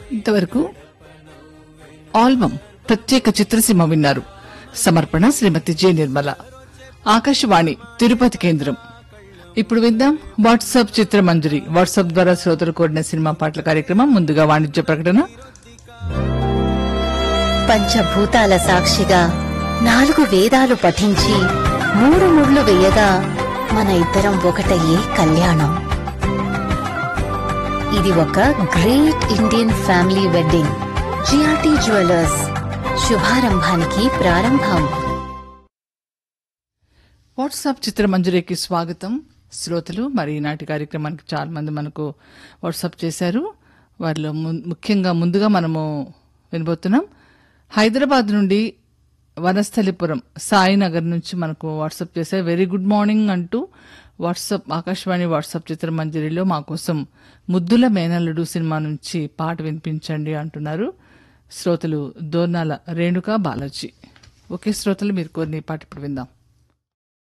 ఇంతవరకు ఆల్బమ్ ప్రత్యేక చిత్రసీమ విన్నారు సమర్పణ శ్రీమతి జె నిర్మల ఆకాశవాణి తిరుపతి కేంద్రం ఇప్పుడు విందాం వాట్సాప్ చిత్రమంజరి వాట్సాప్ ద్వారా శ్రోతలు కోరిన సినిమా పాటల కార్యక్రమం ముందుగా వాణిజ్య ప్రకటన పంచభూతాల సాక్షిగా నాలుగు వేదాలు పఠించి మూడు ముళ్ళు వేయగా మన ఇద్దరం ఒకటయ్యే కళ్యాణం ఇది ఒక great Indian family wedding GRT jewellers శుభారంభానికి ప్రారంభం వాట్సాప్ చిత్రమంజరికి స్వాగతం శ్రోతలు మరి ఈనాటి కార్యక్రమానికి చాలా మంది మనకు వాట్సాప్ చేశారు వారిలో ము- ముఖ్యంగా ముందుగా మనము వినబోతున్నాం హైదరాబాద్ నుండి వనస్థలిపురం సాయినగర్ నుంచి మనకు వాట్సాప్ చేశారు వెరీ గుడ్ మార్నింగ్ అంటూ వాట్సాప్ ఆకాశవాణి వాట్సాప్ చిత్రమంజరిలో మా కోసం ముద్దుల మేనల్లుడు సినిమా నుంచి పాట వినిపించండి అంటున్నారు శ్రోతలు దోర్నాల రేణుక బాలాజీ ఓకే శ్రోతలు మీరు కొన్ని పాట ఇప్పుడు విందాం